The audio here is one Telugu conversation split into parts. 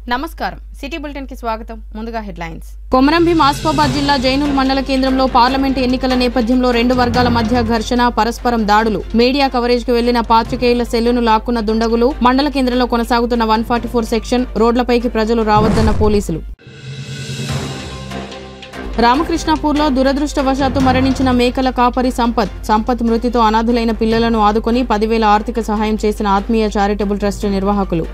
నమస్కారం సిటీ బులెటిన్ కి స్వాగతం ముందుగా హెడ్లైన్స్ కొమరంభీం ఆసిఫాబాద్ జిల్లా జైనూర్ మండల కేంద్రంలో పార్లమెంటు ఎన్నికల నేపథ్యంలో రెండు వర్గాల మధ్య ఘర్షణ పరస్పరం దాడులు మీడియా కవరేజ్ కు వెళ్లిన పాత్రికేయుల సెల్లును లాక్కున్న దుండగులు మండల కేంద్రంలో కొనసాగుతున్న వన్ ఫార్టీ ఫోర్ సెక్షన్ రోడ్లపైకి ప్రజలు రావద్దన్న పోలీసులు రామకృష్ణాపూర్లో దురదృష్టవశాత్తు మరణించిన మేకల కాపరి సంపత్ సంపత్ మృతితో అనాథులైన పిల్లలను ఆదుకొని పదివేల ఆర్థిక సహాయం చేసిన ఆత్మీయ చారిటబుల్ ట్రస్ట్ నిర్వాహకులు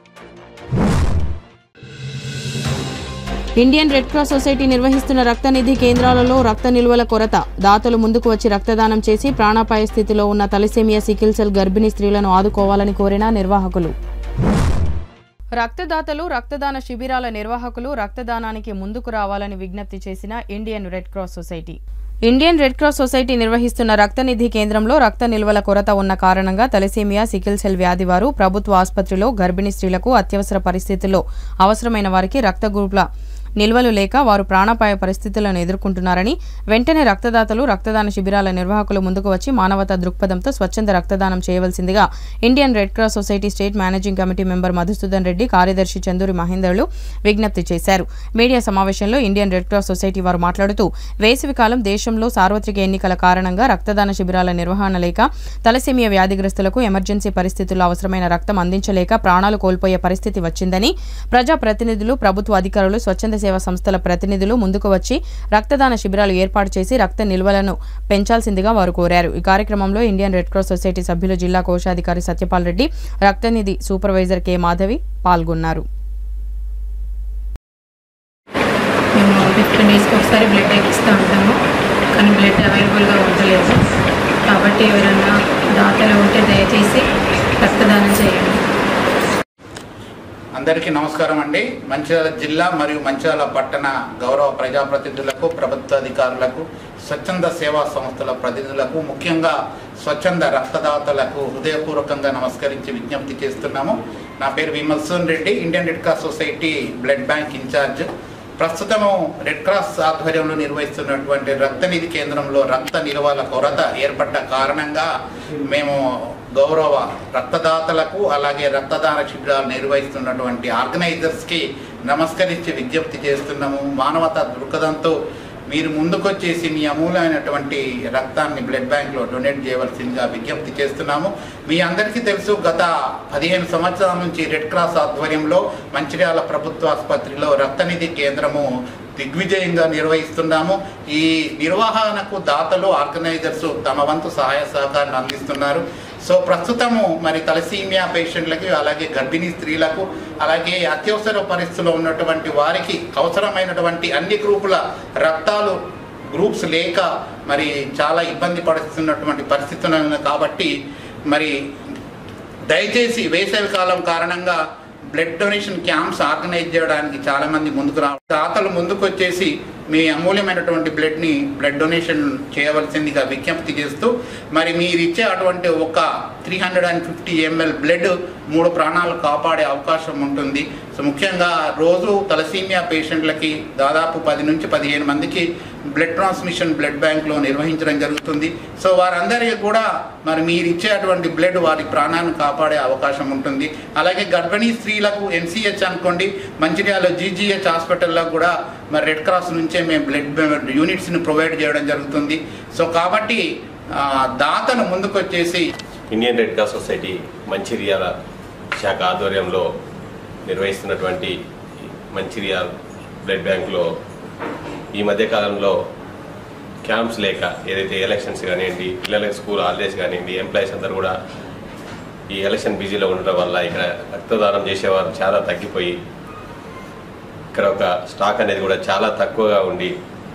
ఇండియన్ రెడ్ క్రాస్ సొసైటీ నిర్వహిస్తున్న రక్తనిధి కేంద్రాలలో రక్త నిల్వల కొరత దాతలు ముందుకు వచ్చి రక్తదానం చేసి ప్రాణాపాయ స్థితిలో ఉన్న తలసేమియా సికిల్ సెల్ గర్భిణీ స్త్రీలను ఆదుకోవాలని కోరిన నిర్వాహకులు రక్తదాతలు రక్తదాన శిబిరాల నిర్వాహకులు రక్తదానానికి ముందుకు రావాలని విజ్ఞప్తి చేసిన Indian red cross society Indian red cross society నిర్వహిస్తున్న రక్తనిధి కేంద్రంలో రక్త నిల్వల కొరత ఉన్న కారణంగా తలసేమియా సికిల్ సెల్ వ్యాధి వారు ప్రభుత్వ ఆసుపత్రిలో గర్భిణీ స్త్రీలకు అత్యవసర పరిస్థితుల్లో అవసరమైన వారికి రక్త గ్రూపుల నిల్వలు లేక వారు ప్రాణాపాయ పరిస్థితులను ఎదుర్కొంటున్నారని వెంటనే రక్తదాతలు రక్తదాన శిబిరాల నిర్వాహకులు ముందుకు వచ్చి మానవతా దృక్పథంతో స్వచ్ఛంద రక్తదానం చేయవలసిందిగా Indian red cross society state managing committee member Madhusudan Reddy కార్యదర్శి చందూరి మహేందర్లు విజ్ఞప్తి చేశారు మీడియా సమావేశంలో ఇండియన్ రెడ్ క్రాస్ సొసైటీ వారు మాట్లాడుతూ వేసవికాలం దేశంలో సార్వత్రిక ఎన్నికల కారణంగా రక్తదాన శిబిరాల నిర్వహణ లేక తలసేమియా వ్యాధిగ్రస్తులకు ఎమర్జెన్సీ పరిస్థితుల్లో అవసరమైన రక్తం అందించలేక ప్రాణాలు కోల్పోయే పరిస్థితి వచ్చిందని ప్రజా ప్రతినిధులు ప్రభుత్వ అధికారులు స్వచ్ఛంద సేవా సంస్థల ప్రతినిధులు ముందుకు వచ్చి రక్తదాన శిబిరాలు ఏర్పాటు చేసి రక్త నిల్వలను పెంచాల్సిందిగా వారు కోరారు ఈ కార్యక్రమంలో ఇండియన్ రెడ్ క్రాస్ సొసైటీ సభ్యులు జిల్లా కోశాధికారి సత్యపాల్ రెడ్డి రక్తనిధి సూపర్వైజర్ కె మాధవి పాల్గొన్నారు మేము ఫిఫ్టీన్ డేస్కి ఒకసారి బ్లడ్ ఎక్కిస్తూ ఉంటాము కానీ బ్లడ్ అవైలబుల్గా ఉండలేదు కాబట్టి ఎవరైనా దాతలు ఉంటే దయచేసి రక్తదానం చేయండి అందరికీ నమస్కారం అండి మంచిర్యాల జిల్లా మరియు మంచిర్యాల పట్టణ గౌరవ ప్రజాప్రతినిధులకు ప్రభుత్వ అధికారులకు స్వచ్ఛంద సేవా సంస్థల ప్రతినిధులకు ముఖ్యంగా స్వచ్ఛంద రక్తదాతలకు హృదయపూర్వకంగా నమస్కరించి విజ్ఞప్తి చేస్తున్నాము నా పేరు Vimalson Reddy Indian red cross society blood bank incharge ప్రస్తుతము రెడ్ క్రాస్ ఆధ్వర్యంలో నిర్వహిస్తున్నటువంటి రక్తనిధి కేంద్రంలో రక్త నిల్వల కొరత ఏర్పడ్డ కారణంగా మేము గౌరవ రక్తదాతలకు అలాగే రక్తదాన శిబిరాలు నిర్వహిస్తున్నటువంటి ఆర్గనైజర్స్కి నమస్కరించి విజ్ఞప్తి చేస్తున్నాము మానవతా దృక్పథంతో మీరు ముందుకొచ్చేసి మీ అమూలమైనటువంటి రక్తాన్ని బ్లడ్ బ్యాంక్లో డొనేట్ చేయవలసిందిగా విజ్ఞప్తి చేస్తున్నాము మీ అందరికీ తెలుసు గత పదిహేను సంవత్సరాల నుంచి రెడ్ క్రాస్ ఆధ్వర్యంలో మంచిర్యాల ప్రభుత్వ ఆసుపత్రిలో రక్తనిధి కేంద్రము దిగ్విజయంగా నిర్వహిస్తున్నాము ఈ నిర్వహణకు దాతలు ఆర్గనైజర్స్ తమ వంతు సహాయ సహకారాన్ని అందిస్తున్నారు సో ప్రస్తుతము మరి తలసీమియా పేషెంట్లకి అలాగే గర్భిణీ స్త్రీలకు అలాగే అత్యవసర పరిస్థితుల్లో ఉన్నటువంటి వారికి అవసరమైనటువంటి అన్ని గ్రూపుల రక్తాలు గ్రూప్స్ లేక మరి చాలా ఇబ్బంది పడుతున్నటువంటి పరిస్థితులు ఉన్నాయి కాబట్టి మరి దయచేసి వేసవి కాలం కారణంగా బ్లడ్ డొనేషన్ క్యాంప్స్ ఆర్గనైజ్ చేయడానికి చాలా మంది ముందుకు రా దాతలు ముందుకు వచ్చేసి మీ అమూల్యమైనటువంటి బ్లడ్ని బ్లడ్ డొనేషన్ చేయవలసిందిగా విజ్ఞప్తి చేస్తూ మరి మీరు ఇచ్చే అటువంటి ఒక three hundred and fifty ML blood మూడు ప్రాణాలు కాపాడే అవకాశం ఉంటుంది సో ముఖ్యంగా రోజు తలసీమియా పేషెంట్లకి దాదాపు పది నుంచి పదిహేను మందికి బ్లడ్ ట్రాన్స్మిషన్ బ్లడ్ బ్యాంక్లో నిర్వహించడం జరుగుతుంది సో వారందరికీ కూడా మరి మీరు ఇచ్చేటువంటి బ్లడ్ వారి ప్రాణాన్ని కాపాడే అవకాశం ఉంటుంది అలాగే గర్భిణీ స్త్రీలకు ఎన్సీహెచ్ అనుకోండి మంచిర్యాల జీజీహెచ్ హాస్పిటల్లో కూడా మరి రెడ్ క్రాస్ నుంచే మేము బ్లడ్ యూనిట్స్ని ప్రొవైడ్ చేయడం జరుగుతుంది సో కాబట్టి ఆ, దాతను ముందుకొచ్చేసి Indian red cross society Mancherial శాఖ ఆధ్వర్యంలో నిర్వహిస్తున్నటువంటి మంచిర్యాల బ్లడ్ బ్యాంక్లో ఈ మధ్య కాలంలో క్యాంప్స్ లేక ఏదైతే ఎలక్షన్స్ కానివ్వండి పిల్లలకి స్కూల్ హాలిడేస్ కానివ్వండి ఎంప్లాయీస్ అందరూ కూడా ఈ ఎలక్షన్ బిజీలో ఉండడం వల్ల ఇక్కడ రక్తదానం చేసేవారు చాలా తగ్గిపోయి ఇక్కడ ఒక స్టాక్ అనేది కూడా చాలా తక్కువగా ఉండి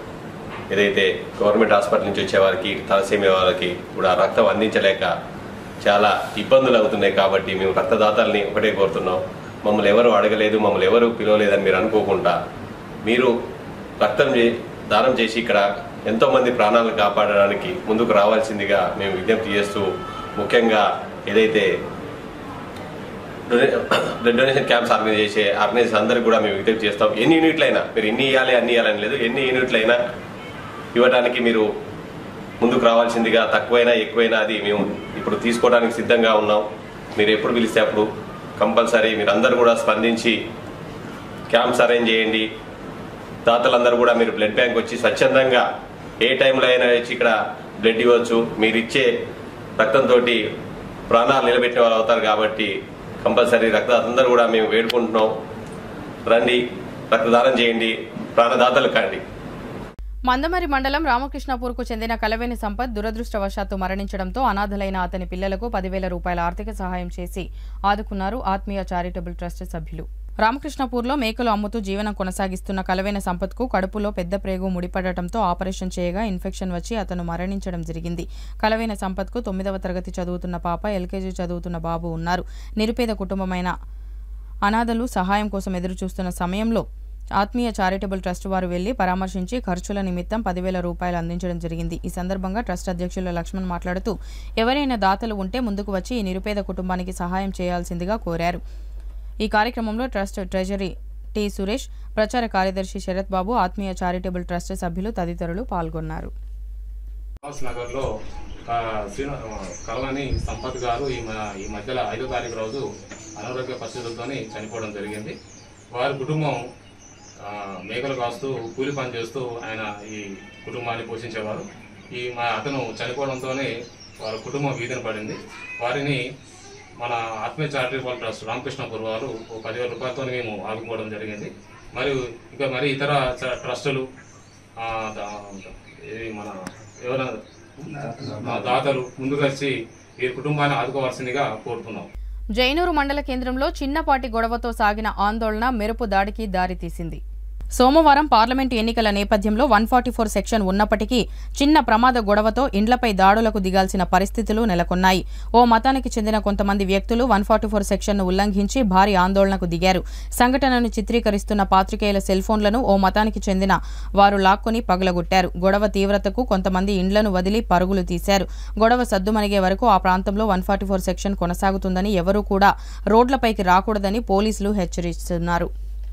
ఏదైతే గవర్నమెంట్ హాస్పిటల్ నుంచి వచ్చే వారికి తలసేమియా వారికి కూడా రక్తం అందించలేక చాలా ఇబ్బందులు అవుతున్నాయి కాబట్టి మేము రక్తదాతల్ని ఒకటే కోరుతున్నాం మమ్మల్ని ఎవరు అడగలేదు మమ్మల్ని ఎవరు పిలవలేదని మీరు అనుకోకుండా మీరు రక్తం చే- దానం చేసి ఇక్కడ ఎంతో మంది ప్రాణాలను కాపాడడానికి ముందుకు రావాల్సిందిగా మేము విజ్ఞప్తి చేస్తూ ముఖ్యంగా ఏదైతే డొనే- బ్లడ్ డొనేషన్ క్యాంప్స్ ఆర్గనైజ్ చేసే ఆర్గనైజర్స్ అందరికి కూడా మేము విజ్ఞప్తి చేస్తాం ఎన్ని యూనిట్లైనా మీరు ఎన్ని ఇవ్వాలి అన్ని ఇవ్వాలని లేదు ఎన్ని యూనిట్లైనా ఇవ్వడానికి మీరు ముందుకు రావాల్సిందిగా తక్కువైనా ఎక్కువైనా అది మేము ఇప్పుడు తీసుకోవడానికి సిద్ధంగా ఉన్నాం మీరు ఎప్పుడు పిలిస్తే అప్పుడు కంపల్సరీ మీరు అందరూ కూడా స్పందించి క్యాంప్స్ అరేంజ్ చేయండి దాతలందరూ కూడా మీరు బ్లడ్ బ్యాంక్ వచ్చి స్వచ్ఛందంగా ఏ టైంలో అయినా వచ్చి ఇక్కడ బ్లడ్ ఇవ్వచ్చు మీరు ఇచ్చే రక్తంతో ప్రాణాలు నిలబెట్టిన వాళ్ళు అవుతారు కాబట్టి కంపల్సరీ రక్తదాత అందరూ కూడా మేము వేడుకుంటున్నాం రండి రక్తదానం చేయండి ప్రాణదాతలు కండి మందమరి మండలం రామకృష్ణపూర్కు చెందిన కలవేని సంపత్ దురదృష్టవశాత్తు మరణించడంతో అనాథలైన అతని పిల్లలకు పదివేల రూపాయల ఆర్థిక సహాయం చేసి ఆదుకున్నారు ఆత్మీయ చారిటబుల్ ట్రస్ట్ సభ్యులు రామకృష్ణపూర్లో మేకలు అమ్ముతూ జీవనం కొనసాగిస్తున్న కలవేన సంపత్కు కడుపులో పెద్ద ప్రేగు ముడిపడటంతో ఆపరేషన్ చేయగా ఇన్ఫెక్షన్ వచ్చి అతను మరణించడం జరిగింది కలవేన సంపత్కు తొమ్మిదవ తరగతి చదువుతున్న పాప ఎల్కేజీ చదువుతున్న బాబు ఉన్నారు నిరుపేద కుటుంబమైన అనాథలు సహాయం కోసం ఎదురుచూస్తున్న సమయంలో ఆత్మీయ చారిటబుల్ ట్రస్ట్ వారు వెళ్లి పరామర్శించి ఖర్చుల నిమిత్తం పదివేల రూపాయలు అందించడం జరిగింది ఈ సందర్భంగా ట్రస్ట్ అధ్యక్షులు లక్ష్మణ్ మాట్లాడుతూ ఎవరైనా దాతలు ఉంటే ముందుకు వచ్చి ఈ నిరుపేద కుటుంబానికి సహాయం చేయాల్సిందిగా కోరారు ఈ కార్యక్రమంలో ట్రస్ట్ ట్రెజరీ టి సురేష్ ప్రచార కార్యదర్శి శరత్ బాబు ఆత్మీయ చారిటబుల్ ట్రస్ట్ సభ్యులు తదితరులు పాల్గొన్నారు శ్రీనివాస్ నగర్లో ఆ, శ్రీను కలవని సంపత్ గారు ఈ మ- ఈ మధ్యలో ఐదో తారీఖు రోజు అనారోగ్య పరిస్థితులతో చనిపోవడం జరిగింది వారి కుటుంబం ఆ, మేకలు కాస్తూ కూలి పని చేస్తూ ఆయన ఈ కుటుంబాన్ని పోషించేవారు ఈ మా అతను చనిపోవడంతోనే వారి కుటుంబం వీధిన పడింది వారిని మన ఆత్మీయ చారిటబుల్ ట్రస్ట్ రామకృష్ణపూర్ వారు ఓ పదివేల రూపాయలతో మేము ఆదుకోవడం జరిగింది మరియు ఇంకా మరి ఇతర చ- ట్రస్టులు ఆ, దా- ఇది మన ఎవరైనా మా దాతలు ముందుకు వచ్చి ఈ కుటుంబాన్ని ఆదుకోవాల్సిందిగా కోరుతున్నాం జైనూరు మండల కేంద్రంలో చిన్నపాటి గొడవతో సాగిన ఆందోళన మెరుపు దాడికి దారితీసింది సోమవారం పార్లమెంటు ఎన్నికల నేపథ్యంలో వన్ ఫార్టీ ఫోర్ సెక్షన్ ఉన్నప్పటికీ చిన్న ప్రమాద గొడవతో ఇండ్లపై దాడులకు దిగాల్సిన పరిస్థితులు నెలకొన్నాయి ఓ మతానికి చెందిన కొంతమంది వ్యక్తులు వన్ ఫార్టీ ఫోర్ సెక్షన్ను ఉల్లంఘించి భారీ ఆందోళనకు దిగారు సంఘటనను చిత్రీకరిస్తున్న పాత్రికేయుల సెల్ ఫోన్లను ఓ మతానికి చెందిన వారు లాక్కొని పగలగొట్టారు గొడవ తీవ్రతకు కొంతమంది ఇండ్లను వదిలి పరుగులు తీశారు గొడవ సద్దుమణిగే వరకు ఆ ప్రాంతంలో వన్ ఫార్టీ ఫోర్ సెక్షన్ కొనసాగుతుందని ఎవరూ కూడా రోడ్లపైకి రాకూడదని పోలీసులు హెచ్చరిస్తున్నారు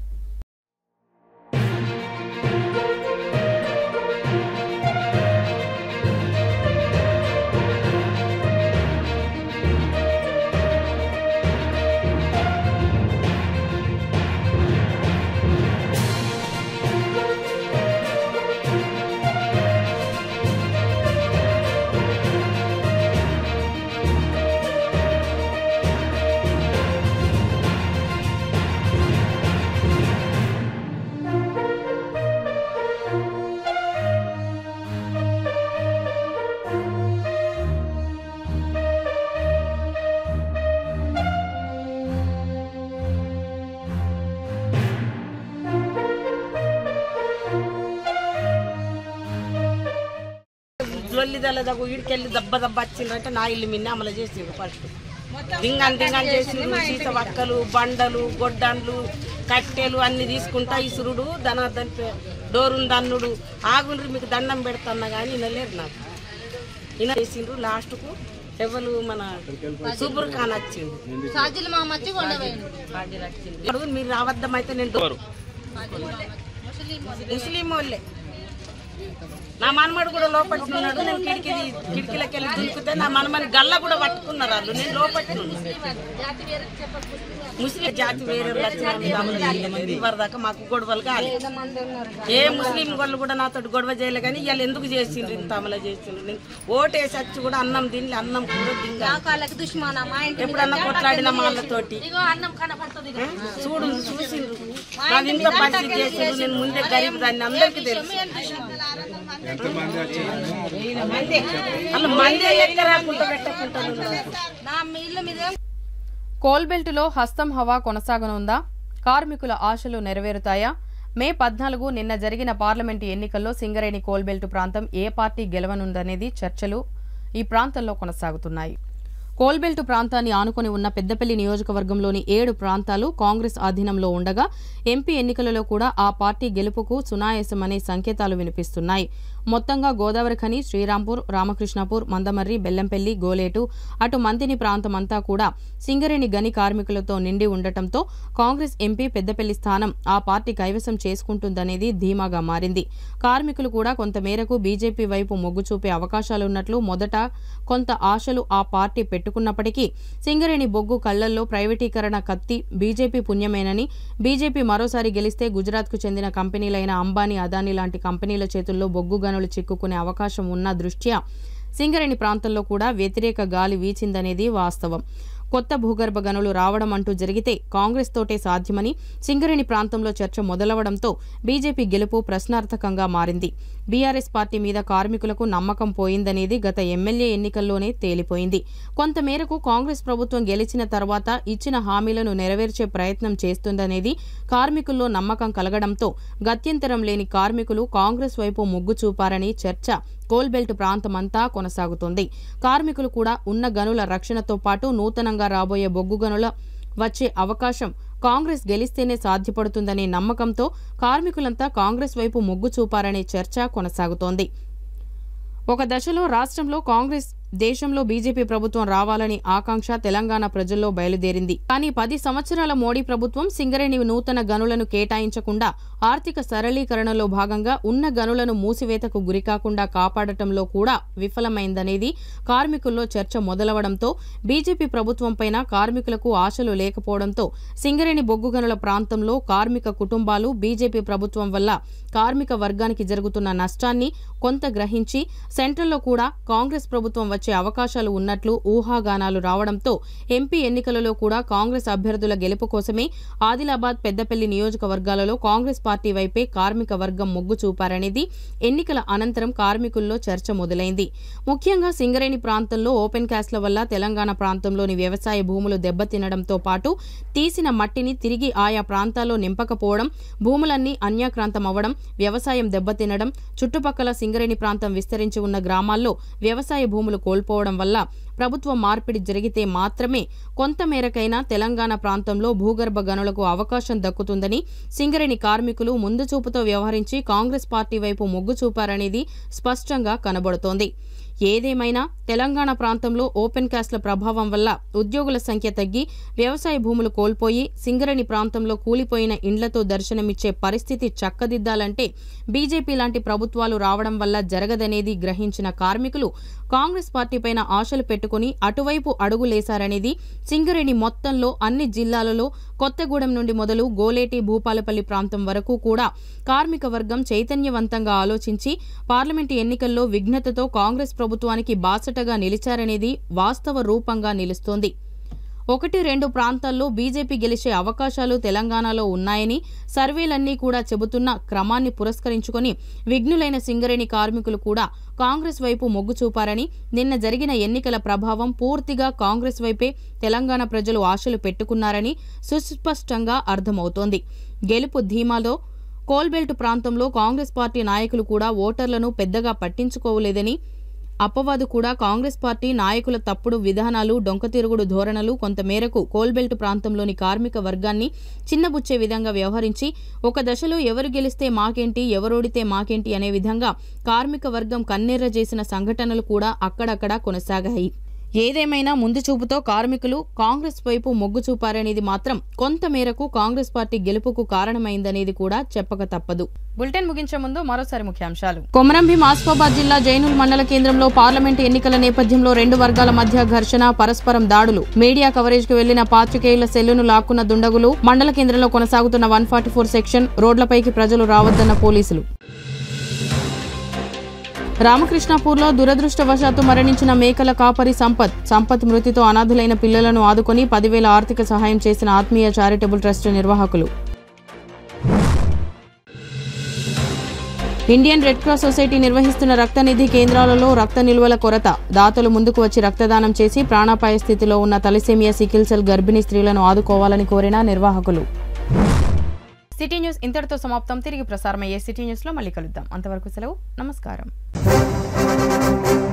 లొల్లిదలదగు ఈడికెళ్ళి దెబ్బ దెబ్బ వచ్చిందంటే నా ఇల్లు మిన్న అమలు చేసిండు ఫస్ట్ దింగన్ దింగన్ చేసిండు సీత వక్కలు బండలు గొడ్డండ్లు కట్టెలు అన్ని తీసుకుంటా ఇసురుడు ధనార్దన్ డోరును దన్నుడు ఆగుండ్రి మీకు దండం పెడతాన్నా కానీ వినలేరు నాకు ఈయన చేసిండ్రు లాస్ట్కు ఎవరు మన సూపర్ ఖాన్ వచ్చిండు సాజిల్ మామచ్చి కొండపోయింది పార్టీలు వచ్చిండు ఇప్పుడు మీరు రావద్దమైతే నేను డోరు ముస్లిం వాళ్ళే నా మనమడు కూడా లోపలికి ఉన్నాడు నేను కిటికీ కిటికీలకి వెళ్ళి దునికితే నా మనమని గల్ల కూడా పట్టుకున్నారు వాళ్ళు నేను లోపలికి ముస్లిం జాతి వేరే ఇవ్వరదాకా మాకు గొడవలు కాదు ఏ ముస్లిం వాళ్ళు కూడా నాతో గొడవ చేయలే కానీ ఇవాళ ఎందుకు చేసిండ్రు ఇంత అమలు చేసిండ్రు నేను ఓటేసి వచ్చి కూడా అన్నం తిని అన్నం కూడా తింగా వాళ్ళకి దుష్మాన మా ఇంటి ఎప్పుడన్నా కొట్లాడిన వాళ్ళతోటి ఇదిగో అన్నం కనపడుతుంది ఇక. చూడు చూసిండ్రు నాది ఇంత పరిస్థితి చేసిండ్రు నేను ముందే గరీబ్ దాన్ని అందరికీ తెలుసు అలా మందే లెక్క రాకుండా పెట్టకుంటాను నా మీ ఇల్లు మీద కోల్బెల్టులో హస్తం హవా కొనసాగనుందా కార్మికుల ఆశలు నెరవేరుతాయా మే పద్నాలుగు నిన్న జరిగిన పార్లమెంటు ఎన్నికల్లో సింగరేణి కోల్బెల్టు ప్రాంతం ఏ పార్టీ గెలవనుందనేది చర్చలు ఈ ప్రాంతంలో కొనసాగుతున్నాయి కోల్బెల్టు ప్రాంతాన్ని ఆనుకొని ఉన్న పెద్దపల్లి నియోజకవర్గంలోని ఏడు ప్రాంతాలు కాంగ్రెస్ ఆధీనంలో ఉండగా ఎంపీ ఎన్నికలలో కూడా ఆ పార్టీ గెలుపుకు సునాయాసమనే సంకేతాలు వినిపిస్తున్నాయి మొత్తంగా గోదావరి ఖని శ్రీరాంపూర్ రామకృష్ణాపూర్ మందమర్రి బెల్లంపల్లి గోలేటు అటు మంతిని ప్రాంతమంతా కూడా సింగరేణి గని కార్మికులతో నిండి ఉండటంతో కాంగ్రెస్ ఎంపీ పెద్దపల్లి స్థానం ఆ పార్టీ కైవసం చేసుకుంటుందనేది ధీమాగా మారింది కార్మికులు కూడా కొంతమేరకు బీజేపీ వైపు మొగ్గు చూపే అవకాశాలున్నట్లు మొదట కొంత ఆశలు ఆ పార్టీ పెట్టుకున్నప్పటికీ సింగరేణి బొగ్గు కళ్లల్లో ప్రైవేటీకరణ కత్తి బీజేపీ పుణ్యమేనని బీజేపీ మరోసారి గెలిస్తే గుజరాత్కు చెందిన కంపెనీలైన అంబానీ అదానీ లాంటి కంపెనీల చేతుల్లో బొగ్గు గనులు చిక్కుకునే అవకాశం ఉన్న దృష్ట్యా సింగరేణి ప్రాంతంలో కూడా వ్యతిరేక గాలి వీచిందనేది వాస్తవం కొత్త భూగర్భ గనులు రావడం అంటూ జరిగితే కాంగ్రెస్ తోటే సాధ్యమని సింగరేణి ప్రాంతంలో చర్చ మొదలవడంతో బీజేపీ గెలుపు ప్రశ్నార్థకంగా మారింది బీఆర్ఎస్ పార్టీ మీద కార్మికులకు నమ్మకం పోయిందనేది గత ఎమ్మెల్యే ఎన్నికల్లోనే తేలిపోయింది కొంతమేరకు కాంగ్రెస్ ప్రభుత్వం గెలిచిన తర్వాత ఇచ్చిన హామీలను నెరవేర్చే ప్రయత్నం చేస్తుందనేది కార్మికుల్లో నమ్మకం కలగడంతో గత్యంతరం లేని కార్మికులు కాంగ్రెస్ వైపు మొగ్గు చూపారని చర్చ కోల్బెల్ట్ ప్రాంతమంతా కొనసాగుతోంది కార్మికులు కూడా ఉన్న గనుల రక్షణతో పాటు నూతనంగా రాబోయే బొగ్గు గనుల వచ్చే అవకాశం కాంగ్రెస్ గెలిస్తేనే సాధ్యపడుతుందనే నమ్మకంతో కార్మికులంతా కాంగ్రెస్ వైపు మొగ్గు చూపారనే చర్చ కొనసాగుతోంది ఒక దశలో రాష్ట్రంలో కాంగ్రెస్ దేశంలో బీజేపీ ప్రభుత్వం రావాలని ఆకాంక్ష తెలంగాణ ప్రజల్లో బయలుదేరింది కానీ పది సంవత్సరాల మోడీ ప్రభుత్వం సింగరేణి నూతన గనులను కేటాయించకుండా ఆర్థిక సరళీకరణలో భాగంగా ఉన్న గనులను మూసివేతకు గురికాకుండా కాపాడటంలో కూడా విఫలమైందనేది కార్మికుల్లో చర్చ మొదలవడంతో బీజేపీ ప్రభుత్వంపైన కార్మికులకు ఆశలు లేకపోవడంతో సింగరేణి బొగ్గు గనుల ప్రాంతంలో కార్మిక కుటుంబాలు బీజేపీ ప్రభుత్వం వల్ల కార్మిక వర్గానికి జరుగుతున్న నష్టాన్ని కొంత గ్రహించి సెంట్రల్లో కూడా కాంగ్రెస్ ప్రభుత్వం వచ్చే అవకాశాలు ఉన్నట్లు ఊహాగానాలు రావడంతో ఎంపీ ఎన్నికలలో కూడా కాంగ్రెస్ అభ్యర్థుల గెలుపు కోసమే ఆదిలాబాద్ పెద్దపల్లి నియోజకవర్గాలలో కాంగ్రెస్ పార్టీ వైపే కార్మిక వర్గం మొగ్గు చూపారనేది ఎన్నికల అనంతరం కార్మికుల్లో చర్చ మొదలైంది ముఖ్యంగా సింగరేణి ప్రాంతంలో ఓపెన్ క్యాస్ట్ల వల్ల తెలంగాణ ప్రాంతంలోని వ్యవసాయ భూములు దెబ్బతినడంతో పాటు తీసిన మట్టిని తిరిగి ఆయా ప్రాంతాల్లో నింపకపోవడం భూములన్నీ అన్యాక్రాంతం అవ్వడం వ్యవసాయం దెబ్బతినడం చుట్టుపక్కల సింగరేణి ప్రాంతం విస్తరించి ఉన్న గ్రామాల్లో వ్యవసాయ భూములు కోల్పోవడం వల్ల ప్రభుత్వ మార్పిడి జరిగితే మాత్రమే కొంత మేరకైనా తెలంగాణ ప్రాంతంలో భూగర్భ గనులకు అవకాశం దక్కుతుందని సింగరేణి కార్మికులు ముందు చూపుతో వ్యవహరించి కాంగ్రెస్ పార్టీ వైపు మొగ్గు చూపారనేది స్పష్టంగా కనబడుతోంది ఏదేమైనా తెలంగాణ ప్రాంతంలో ఓపెన్ కాస్ట్ల ప్రభావం వల్ల ఉద్యోగుల సంఖ్య తగ్గి వ్యవసాయ భూములు కోల్పోయి సింగరేణి ప్రాంతంలో కూలిపోయిన ఇండ్లతో దర్శనమిచ్చే పరిస్థితి చక్కదిద్దాలంటే బీజేపీ లాంటి ప్రభుత్వాలు రావడం వల్ల జరగదనేది గ్రహించిన కార్మికులు కాంగ్రెస్ పార్టీపైన ఆశలు పెట్టుకుని అటువైపు అడుగులేశారనేది సింగరేణి మొత్తంలో అన్ని జిల్లాలలో కొత్తగూడెం నుండి మొదలు గోలేటి భూపాలపల్లి ప్రాంతం వరకు కూడా కార్మిక వర్గం చైతన్యవంతంగా ఆలోచించి పార్లమెంటు ఎన్నికల్లో విఘ్నతతో కాంగ్రెస్ ప్రభుత్వానికి బాసటగా నిలిచారనేది వాస్తవ రూపంగా నిలుస్తోంది ఒకటి రెండు ప్రాంతాల్లో బీజేపీ గెలిచే అవకాశాలు తెలంగాణలో ఉన్నాయని సర్వేలన్నీ కూడా చెబుతున్న క్రమాన్ని పురస్కరించుకొని విఘ్నులైన సింగరేణి కార్మికులు కూడా కాంగ్రెస్ వైపు మొగ్గు చూపారని నిన్న జరిగిన ఎన్నికల ప్రభావం పూర్తిగా కాంగ్రెస్ వైపే తెలంగాణ ప్రజలు ఆశలు పెట్టుకున్నారని సుస్పష్టంగా అర్థమవుతోంది గెలుపు ధీమాలో కోల్బెల్ట్ ప్రాంతంలో కాంగ్రెస్ పార్టీ నాయకులు కూడా ఓటర్లను పెద్దగా పట్టించుకోలేదని అప్పవాదు కూడా కాంగ్రెస్ పార్టీ నాయకుల తప్పుడు విధానాలు డొంకతిరుగుడు ధోరణులు కొంతమేరకు కోల్బెల్ట్ ప్రాంతంలోని కార్మిక వర్గాన్ని చిన్నబుచ్చే విధంగా వ్యవహరించి ఒక దశలో ఎవరు గెలిస్తే మాకేంటి ఎవరోడితే మాకేంటి అనే విధంగా కార్మిక వర్గం కన్నెర్ర చేసిన సంఘటనలు కూడా అక్కడక్కడ కొనసాగాయి ఏదేమైనా ముందు చూపుతో కార్మికులు కాంగ్రెస్ వైపు మొగ్గు చూపారనేది మాత్రం కొంత మేరకు కాంగ్రెస్ పార్టీ గెలుపుకు కారణమైందనేది కూడా చెప్పక తప్పదు బులెటిన్ ముగించే ముందు మరోసారి ముఖ్యాంశాలు కొమరంభీం ఆసిఫాబాద్ జిల్లా జైనూల్ మండల కేంద్రంలో పార్లమెంటు ఎన్నికల నేపథ్యంలో రెండు వర్గాల మధ్య ఘర్షణ పరస్పరం దాడులు మీడియా కవరేజ్ కు వెళ్లిన పాత్రికేయుల సెల్లును లాక్కున్న దుండగులు మండల కేంద్రంలో కొనసాగుతున్న వన్ ఫార్టీ ఫోర్ సెక్షన్ రోడ్లపైకి ప్రజలు రావద్దన్న పోలీసులు రామకృష్ణాపూర్లో దురదృష్టవశాత్తు మరణించిన మేకల కాపరి సంపత్ సంపత్ మృతితో అనాథులైన పిల్లలను ఆదుకొని పదివేల ఆర్థిక సహాయం చేసిన ఆత్మీయ చారిటబుల్ ట్రస్ట్ నిర్వాహకులు ఇండియన్ రెడ్ క్రాస్ సొసైటీ నిర్వహిస్తున్న రక్తనిధి కేంద్రాలలో రక్త నిల్వల కొరత దాతలు ముందుకు వచ్చి రక్తదానం చేసి ప్రాణాపాయ స్థితిలో ఉన్న తలసేమియా సికిల్ సెల్ గర్భిణీ స్త్రీలను ఆదుకోవాలని కోరిన నిర్వాహకులు సిటీ న్యూస్ ఇంతటితో సమాప్తం తిరిగి ప్రసారమయ్యే సిటీ న్యూస్లో మళ్ళీ కలుద్దాం అంతవరకు సెలవు నమస్కారం